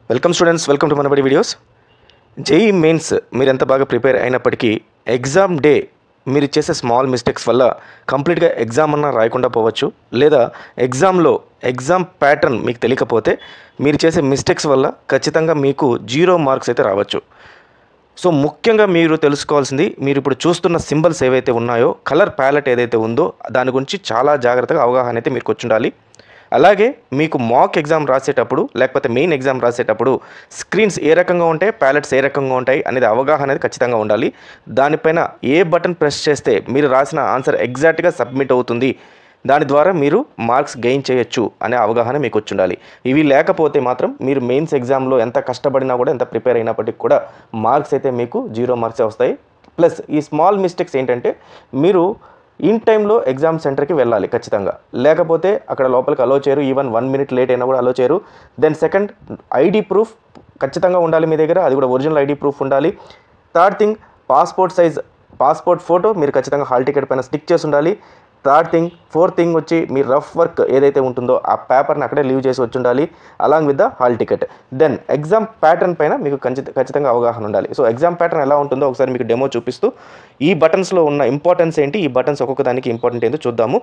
welcome students welcome to Manabadi videos JEE mains మీరు ఎంత బాగా ప్రిపేర్ అయినప్పటికీ ఎగ్జామ్ డే మీరు చేసే స్మాల్ మిస్టేక్స్ వల్ల కంప్లీట్గా ఎగ్జామ్ అన్నా రాయకుండా పోవచ్చు లేదా ఎగ్జామ్లో ఎగ్జామ్ ప్యాటర్న్ మీకు తెలియకపోతే మీరు చేసే మిస్టేక్స్ వల్ల ఖచ్చితంగా మీకు జీరో మార్క్స్ అయితే రావచ్చు సో ముఖ్యంగా మీరు తెలుసుకోవాల్సింది మీరు ఇప్పుడు చూస్తున్న సింబల్స్ ఏవైతే ఉన్నాయో కలర్ ప్యాలెట్ ఏదైతే ఉందో దాని గురించి చాలా జాగ్రత్తగా అవగాహన అయితే మీకు వచ్చి ఉండాలి అలాగే మీకు మాక్ ఎగ్జామ్ రాసేటప్పుడు లేకపోతే మెయిన్ ఎగ్జామ్ రాసేటప్పుడు స్క్రీన్స్ ఏ రకంగా ఉంటాయి ప్యాలెట్స్ ఏ రకంగా ఉంటాయి అనేది అవగాహన అనేది ఖచ్చితంగా ఉండాలి దానిపైన ఏ బటన్ ప్రెస్ చేస్తే మీరు రాసిన ఆన్సర్ ఎగ్జాక్ట్గా సబ్మిట్ అవుతుంది దాని ద్వారా మీరు మార్క్స్ గెయిన్ చేయొచ్చు అనే అవగాహన మీకు వచ్చి ఉండాలి ఇవి లేకపోతే మాత్రం మీరు మెయిన్స్ ఎగ్జామ్లో ఎంత కష్టపడినా కూడా ఎంత ప్రిపేర్ అయినప్పటికీ కూడా మార్క్స్ అయితే మీకు జీరో మార్క్సే వస్తాయి ప్లస్ ఈ స్మాల్ మిస్టేక్స్ ఏంటంటే మీరు ఇన్ టైంలో ఎగ్జామ్ సెంటర్కి వెళ్ళాలి ఖచ్చితంగా లేకపోతే అక్కడ లోపలికి అలో చేయరు ఈవెన్ వన్ మినిట్ లేట్ అయినా కూడా అలో చేయరు దెన్ సెకండ్ ఐడి ప్రూఫ్ ఖచ్చితంగా ఉండాలి మీ దగ్గర అది కూడా ఒరిజినల్ ఐడి ప్రూఫ్ ఉండాలి third thing passport size passport photo మీరు ఖచ్చితంగా హాల్ టికెట్ పైన స్టిక్ చేసి ఉండాలి థర్డ్ థింగ్ ఫోర్త్ థింగ్ వచ్చి మీ రఫ్ వర్క్ ఏదైతే ఉంటుందో ఆ పేపర్ని అక్కడే లీవ్ చేసి వచ్చి ఉండాలి along with the hall ticket then exam pattern పైన మీకు ఖచ్చిత ఖచ్చితంగా అవగాహన ఉండాలి సో ఎగ్జామ్ ప్యాటర్న్ ఎలా ఉంటుందో ఒకసారి మీకు డెమో చూపిస్తూ ఈ బటన్స్లో ఉన్న ఇంపార్టెన్స్ ఏంటి ఈ బటన్స్ ఒక్కొక్క దానికి ఇంపార్టెంట్ ఏంటో చూద్దాము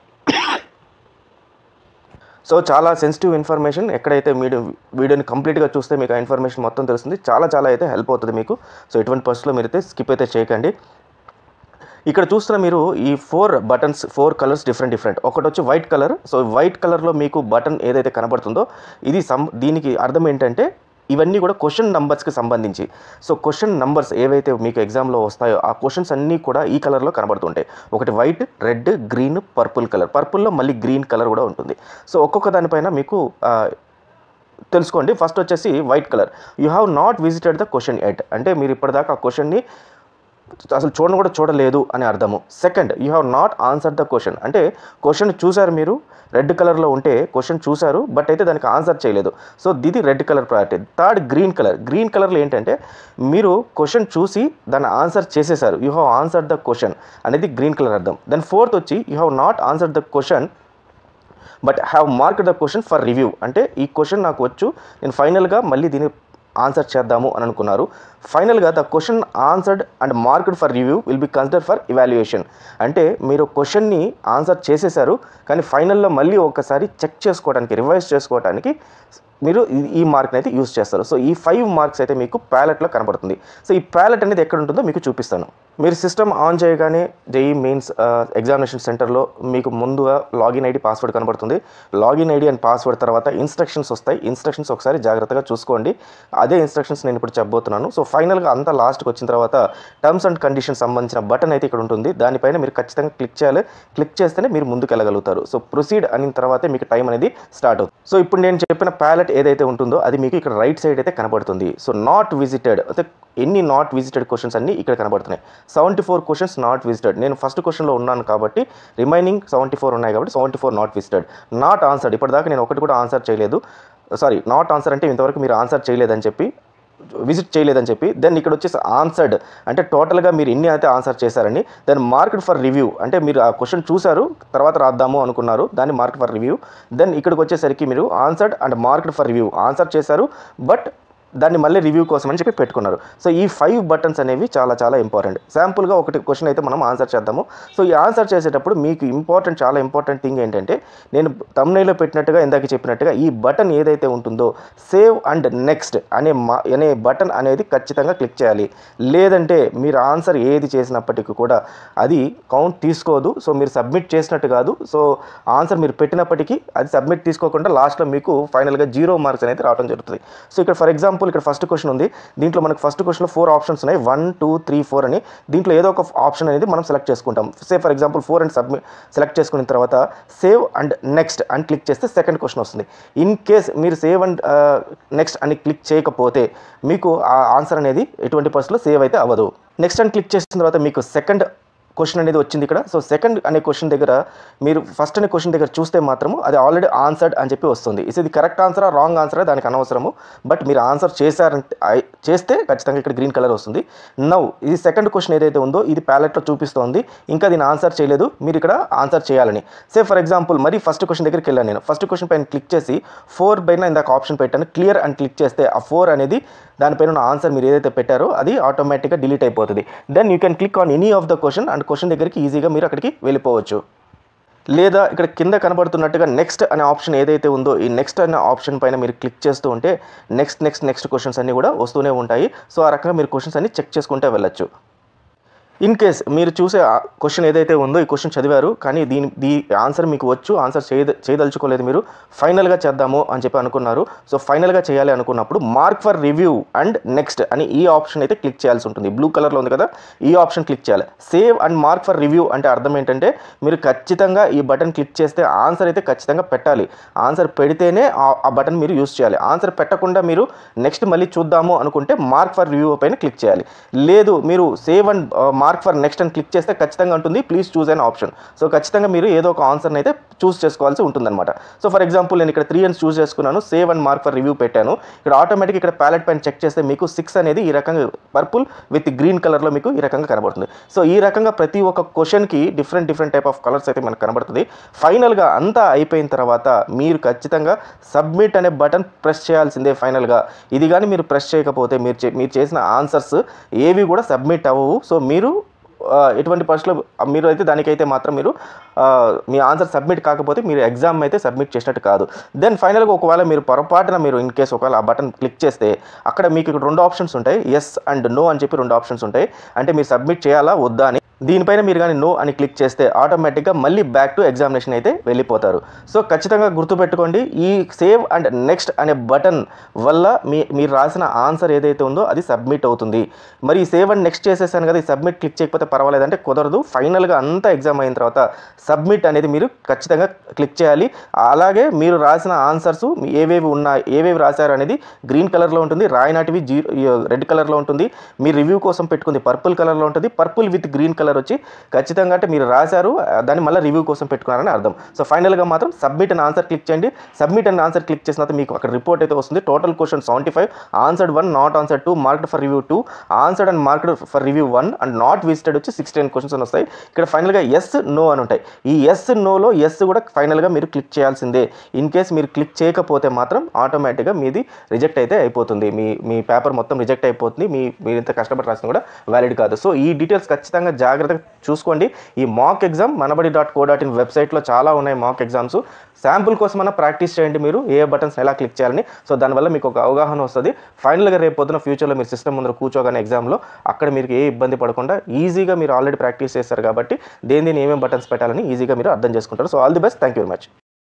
సో చాలా సెన్సిటివ్ ఇన్ఫర్మేషన్ ఎక్కడైతే మీరు వీడియోని కంప్లీట్గా చూస్తే మీకు ఆ ఇన్ఫర్మేషన్ మొత్తం తెలుస్తుంది చాలా చాలా అయితే హెల్ప్ అవుతుంది మీకు సో ఎటువంటి పరిస్థితుల్లో మీరైతే స్కిప్ అయితే చేయకండి ఇక్కడ చూస్తున్న మీరు ఈ four buttons four colours different different ఒకటి వచ్చి వైట్ కలర్ సో వైట్ కలర్లో మీకు బటన్ ఏదైతే కనబడుతుందో ఇది సం దీనికి అర్థం ఏంటంటే ఇవన్నీ కూడా క్వశ్చన్ నంబర్స్కి సంబంధించి సో క్వశ్చన్ నంబర్స్ ఏవైతే మీకు ఎగ్జామ్లో వస్తాయో ఆ క్వశ్చన్స్ అన్నీ కూడా ఈ కలర్లో కనబడుతుంటాయి ఒకటి white red green purple colour పర్పుల్లో మళ్ళీ గ్రీన్ కలర్ కూడా ఉంటుంది సో ఒక్కొక్క దానిపైన మీకు ఆ, తెలుసుకోండి ఫస్ట్ వచ్చేసి white colour you have not visited the question at అంటే మీరు ఇప్పటిదాకా ఆ క్వశ్చన్ని అసలు చూడను కూడా చూడలేదు అని అర్థము second you have not answer the question అంటే క్వశ్చన్ చూసారు మీరు రెడ్ కలర్లో ఉంటే క్వశ్చన్ చూసారు బట్ అయితే దానికి ఆన్సర్ చేయలేదు సో ఇది red colour priority third green colour green కలర్లో ఏంటంటే మీరు క్వశ్చన్ చూసి దాన్ని ఆన్సర్ చేసేసారు you have answer the question అనేది గ్రీన్ కలర్ అర్థం దెన్ ఫోర్త్ వచ్చి you have not answer the question but have mark the question for review అంటే ఈ క్వశ్చన్ నాకు వచ్చు నేను ఫైనల్గా మళ్ళీ దీన్ని ఆన్సర్ చేద్దాము అని అనుకున్నారు ఫైనల్గా the question answered and marked for review will be consider for evaluation అంటే మీరు క్వశ్చన్ని ఆన్సర్ చేసేసారు కానీ ఫైనల్లో మళ్ళీ ఒకసారి చెక్ చేసుకోవడానికి రివైజ్ చేసుకోవడానికి మీరు ఈ- ఈ మార్క్ని అయితే యూస్ చేస్తారు సో ఈ ఫైవ్ మార్క్స్ అయితే మీకు ప్యాలెట్లో కనబడుతుంది సో ఈ ప్యాలెట్ అనేది ఎక్కడ ఉంటుందో మీకు చూపిస్తాను మీరు సిస్టమ్ ఆన్ చేయగానే జేఈ మెయిన్స్ ఎగ్జామినేషన్ సెంటర్లో మీకు ముందుగా లాగిన్ ఐడి పాస్వర్డ్ కనబడుతుంది లాగిన్ ఐడి అండ్ పాస్వర్డ్ తర్వాత ఇన్స్ట్రక్షన్స్ వస్తాయి ఇన్స్ట్రక్షన్స్ ఒకసారి జాగ్రత్తగా చూసుకోండి అదే ఇన్స్ట్రక్షన్స్ నేను ఇప్పుడు చెప్పబోతున్నాను సో ఫైనల్గా అంతా లాస్ట్కి వచ్చిన తర్వాత టర్మ్స్ అండ్ కండిషన్స్ సంబంధించిన బటన్ అయితే ఇక్కడ ఉంటుంది దానిపైన మీరు ఖచ్చితంగా క్లిక్ చేయాలి క్లిక్ చేస్తేనే మీరు ముందుకు వెళ్ళగలుగుతారు సో ప్రొసీడ్ అయిన తర్వాతే మీకు టైం అనేది స్టార్ట్ అవుతుంది సో ఇప్పుడు నేను చెప్పిన ప్యాలెట్ ఏదైతే ఉంటుందో అది మీకు ఇక్కడ రైట్ సైడ్ అయితే కనబడుతుంది సో నాట్ విజిటెడ్ అయితే ఎన్ని నాట్ విజిటెడ్ క్వశ్చన్స్ అన్ని ఇక్కడ కనబడుతున్నాయి seventy four questions not visited నేను ఫస్ట్ క్వశ్చన్లో ఉన్నాను కాబట్టి రిమైనింగ్ సెవెంటీ ఫోర్ ఉన్నాయి కాబట్టి seventy four not visited not answered ఇప్పటిదాకా నేను ఒకటి కూడా ఆన్సర్ చేయలేదు సారీ నాట్ ఆన్సర్ అంటే ఇంతవరకు మీరు ఆన్సర్ చేయలేదని చెప్పి విజిట్ చేయలేదని చెప్పి దెన్ ఇక్కడ వచ్చేసి ఆన్సర్డ్ అంటే టోటల్గా మీరు ఎన్ని అయితే ఆన్సర్ చేశారని దెన్ మార్కెట్ ఫర్ రివ్యూ అంటే మీరు ఆ క్వశ్చన్ చూశారు తర్వాత రాద్దాము అనుకున్నారు దాన్ని మార్కెట్ ఫర్ రివ్యూ దెన్ ఇక్కడికి వచ్చేసరికి మీరు answered and marked for review answer చేశారు బట్ దాన్ని మళ్ళీ రివ్యూ కోసం అని చెప్పి పెట్టుకున్నారు సో ఈ ఫైవ్ బటన్స్ అనేవి చాలా చాలా ఇంపార్టెంట్ శాంపుల్గా ఒకటి క్వశ్చన్ అయితే మనం ఆన్సర్ చేద్దాము సో ఈ ఆన్సర్ చేసేటప్పుడు మీకు ఇంపార్టెంట్ చాలా ఇంపార్టెంట్ థింగ్ ఏంటంటే నేను తమ్నైలో పెట్టినట్టుగా ఇందాక చెప్పినట్టుగా ఈ బటన్ ఏదైతే ఉంటుందో సేవ్ అండ్ నెక్స్ట్ అనే మా అనే బటన్ అనేది ఖచ్చితంగా క్లిక్ చేయాలి లేదంటే మీరు ఆన్సర్ ఏది చేసినప్పటికీ కూడా అది కౌంట్ తీసుకోదు సో మీరు సబ్మిట్ చేసినట్టు కాదు సో ఆన్సర్ మీరు పెట్టినప్పటికీ అది సబ్మిట్ తీసుకోకుండా లాస్ట్లో మీకు ఫైనల్గా జీరో మార్క్స్ అనేది రావడం జరుగుతుంది సో ఇక్కడ ఫర్ ఎగ్జాంపుల్ ఇక్కడ ఫస్ట్ క్వశ్చన్ ఉంది దీంట్లో మనకు ఫస్ట్ క్వశ్చన్లో ఫోర్ ఆప్షన్స్ ఉన్నాయి వన్ టూ త్రీ ఫోర్ అని దీంట్లో ఏదో ఒక ఆప్షన్ అనేది మనం సెలెక్ట్ చేసుకుంటాం say for example four and submit select చేసుకున్న తర్వాత సేవ్ అండ్ నెక్స్ట్ అని క్లిక్ చేస్తే సెకండ్ క్వశ్చన్ వస్తుంది ఇన్ కేస్ మీరు సేవ్ అండ్ నెక్స్ట్ అని క్లిక్ చేయకపోతే మీకు ఆ ఆన్సర్ అనేది ఎటువంటి పరిస్థితుల్లో సేవ్ అయితే అవ్వదు నెక్స్ట్ అని క్లిక్ చేసిన తర్వాత మీకు సెకండ్ క్వశ్చన్ అనేది వచ్చింది ఇక్కడ సో సెకండ్ అనే క్వశ్చన్ దగ్గర మీరు ఫస్ట్ అనే క్వశ్చన్ దగ్గర చూస్తే మాత్రము అది ఆల్రెడీ ఆన్సర్డ్ అని చెప్పి వస్తుంది ఇస్ ఇది కరెక్ట్ ఆన్సరా రాంగ్ ఆన్సరా దానికి అనవసరము బట్ మీరు ఆన్సర్ చేశారంటే ఐ- చేస్తే ఖచ్చితంగా ఇక్కడ గ్రీన్ కలర్ వస్తుంది నౌ ఇది సెకండ్ క్వశ్చన్ ఏదైతే ఉందో ఇది ప్యాలెట్లో చూపిస్తోంది ఇంకా దీన్ని ఆన్సర్ చేయలేదు మీరు ఇక్కడ ఆన్సర్ చేయాలని సే ఫర్ ఎగ్జాంపుల్ మరి ఫస్ట్ క్వశ్చన్ దగ్గరికి వెళ్ళాను నేను ఫస్ట్ క్వశ్చన్ పైన క్లిక్ చేసి ఫోర్ పైన ఇందాక ఆప్షన్ పెట్టాను క్లియర్ అని క్లిక్ చేస్తే ఆ ఫోర్ అనేది దానిపైన ఉన్న ఆన్సర్ మీరు ఏదైతే పెట్టారో అది ఆటోమేటిక్గా డిలీట్ అయిపోతుంది then you can click on any of the question and question దగ్గరికి ఈజీగా మీరు అక్కడికి వెళ్ళిపోవచ్చు లేదా ఇక్కడ కింద కనబడుతున్నట్టుగా నెక్స్ట్ అనే ఆప్షన్ ఏదైతే ఉందో ఈ నెక్స్ట్ అనే ఆప్షన్ పైన మీరు క్లిక్ చేస్తూ ఉంటే నెక్స్ట్ నెక్స్ట్ నెక్స్ట్ క్వశ్చన్స్ అన్నీ కూడా వస్తూనే ఉంటాయి సో ఆ రకంగా మీరు క్వశ్చన్స్ అన్ని చెక్ చేసుకుంటే వెళ్ళొచ్చు ఇన్ కేస్ మీరు చూసే క్వశ్చన్ ఏదైతే ఉందో ఈ క్వశ్చన్ చదివారు కానీ దీని దీ ఆన్సర్ మీకు వచ్చు ఆన్సర్ చేయ చేయదలుచుకోలేదు మీరు ఫైనల్గా చేద్దాము అని చెప్పి అనుకున్నారు సో ఫైనల్గా చేయాలి అనుకున్నప్పుడు mark for review and next అని ఈ ఆప్షన్ అయితే క్లిక్ చేయాల్సి ఉంటుంది బ్లూ కలర్లో ఉంది కదా ఈ ఆప్షన్ క్లిక్ చేయాలి save and mark for review అంటే అర్థం ఏంటంటే మీరు ఖచ్చితంగా ఈ బటన్ క్లిక్ చేస్తే ఆన్సర్ అయితే ఖచ్చితంగా పెట్టాలి ఆన్సర్ పెడితేనే ఆ- ఆ బటన్ మీరు యూస్ చేయాలి ఆన్సర్ పెట్టకుండా మీరు నెక్స్ట్ మళ్ళీ చూద్దాము అనుకుంటే మార్క్ ఫర్ రివ్యూ పైన క్లిక్ చేయాలి లేదు మీరు save and mark for next అని క్లిక్ చేస్తే ఖచ్చితంగా ఉంటుంది please choose an option so ఖచ్చితంగా మీరు ఏదో ఒక ఆన్సర్ని అయితే చూస్ చేసుకోవాల్సి ఉంటుందన్నమాట సో ఫర్ ఎగ్జాంపుల్ నేను ఇక్కడ త్రీ అని చూస్ చేసుకున్నాను save and mark for review పెట్టాను ఇక్కడ ఆటోమేటిక్ ఇక్కడ ప్యాలెట్ పైన చెక్ చేస్తే మీకు సిక్స్ అనేది ఈ రకంగా పర్పుల్ విత్ గ్రీన్ కలర్లో మీకు ఈ రకంగా కనబడుతుంది సో ఈ రకంగా ప్రతి ఒక్క క్వశ్చన్కి different different type of colours అయితే మనకు కనబడుతుంది ఫైనల్గా అంతా అయిపోయిన తర్వాత మీరు ఖచ్చితంగా సబ్మిట్ అనే బటన్ ప్రెస్ చేయాల్సిందే ఫైనల్గా ఇది కానీ మీరు ప్రెస్ చేయకపోతే మీరు చే- మీరు చేసిన ఆన్సర్స్ ఏవి కూడా సబ్మిట్ అవ్వవు సో మీరు ఆ, ఎటువంటి పరిస్థితుల్లో మీరు అయితే దానికైతే మాత్రం మీరు ఆ, మీ ఆన్సర్ సబ్మిట్ కాకపోతే మీరు ఎగ్జామ్ అయితే సబ్మిట్ చేసినట్టు కాదు దెన్ ఫైనల్గా ఒకవేళ మీరు పొరపాటున మీరు ఇన్ కేస్ ఒకవేళ ఆ బటన్ క్లిక్ చేస్తే అక్కడ మీకు ఇక్కడ రెండు ఆప్షన్స్ ఉంటాయి ఎస్ అండ్ నో అని చెప్పి రెండు ఆప్షన్స్ ఉంటాయి అంటే మీరు సబ్మిట్ చేయాలా వద్దా అని దీనిపైన మీరు కానీ నో అని క్లిక్ చేస్తే ఆటోమేటిక్గా మళ్ళీ బ్యాక్ టు ఎగ్జామినేషన్ అయితే వెళ్ళిపోతారు సో ఖచ్చితంగా గుర్తుపెట్టుకోండి ఈ సేవ్ అండ్ నెక్స్ట్ అనే బటన్ వల్ల మీ మీరు రాసిన ఆన్సర్ ఏదైతే ఉందో అది సబ్మిట్ అవుతుంది మరి ఈ సేవ్ అండ్ నెక్స్ట్ చేసేసాను కదా ఈ సబ్మిట్ క్లిక్ చేయకపోతే పర్వాలేదంటే కుదరదు ఫైనల్గా అంతా ఎగ్జామ్ అయిన తర్వాత సబ్మిట్ అనేది మీరు ఖచ్చితంగా క్లిక్ చేయాలి అలాగే మీరు రాసిన ఆన్సర్స్ ఏవేవి ఉన్నాయి ఏవేవి రాశారు అనేది గ్రీన్ కలర్లో ఉంటుంది రాయనాటివి జీరో రెడ్ కలర్లో ఉంటుంది మీ రివ్యూ కోసం పెట్టుకుంది పర్పుల్ కలర్లో ఉంటుంది పర్పుల్ విత్ గ్రీన్ కలర్ వచ్చి ఖచ్చితంగా అంటే మీరు రాశారు ఆ, దాన్ని మళ్ళీ రివ్యూ కోసం పెట్టుకున్నారని అర్థం సో ఫైనల్గా మాత్రం సబ్మిట్ అని ఆన్సర్ క్లిక్ చేయండి సబ్మిట్ అని ఆన్సర్ క్లిక్ చేసిన తర్వాత మీకు అక్కడ రిపోర్ట్ అయితే వస్తుంది total question seventy five answered one not answer two marked for review two answered and marked for review one and not visited వచ్చి సిక్స్టీన్ క్వశ్చన్స్ అని వస్తాయి ఇక్కడ ఫైనల్గా ఎస్ నో అని ఉంటాయి ఈ ఎస్ నోలో ఎస్ కూడా ఫైనల్గా మీరు క్లిక్ చేయాల్సిందే ఇన్ కేస్ మీరు క్లిక్ చేయకపోతే మాత్రం ఆటోమేటిక్గా మీది రిజెక్ట్ అయితే అయిపోతుంది మీ మీ పేపర్ మొత్తం రిజెక్ట్ అయిపోతుంది మీ మీరు ఇంత కష్టపడి రాసిన కూడా వ్యాలిడ్ కాదు సో ఈ డీటెయిల్స్ ఖచ్చితంగా జాగ్రత్తగా చూసుకోండి ఈ mock exam Manabadi dot co dot in వెబ్సైట్లో చాలా ఉన్నాయి మాక్ ఎగ్జామ్స్ శాంపుల్ కోసమైనా ప్రాక్టీస్ చేయండి మీరు ఏ బటన్స్ ఎలా క్లిక్ చేయాలని సో దానివల్ల మీకు ఒక అవగాహన వస్తుంది ఫైనల్గా రేపు పొద్దున ఫ్యూచర్లో మీరు సిస్టమ్ ముందర కూర్చోగానే ఎగ్జామ్లో అక్కడ మీరు ఏ ఇబ్బంది పడకుండా ఈజీగా మీరు ఆల్రెడీ ప్రాక్టీస్ చేస్తారు కాబట్టి దేని దేని ఏమేమి బటన్స్ పెట్టాలని ఈజీగా మీరు అర్థం చేసుకుంటారు so all the best thank you very much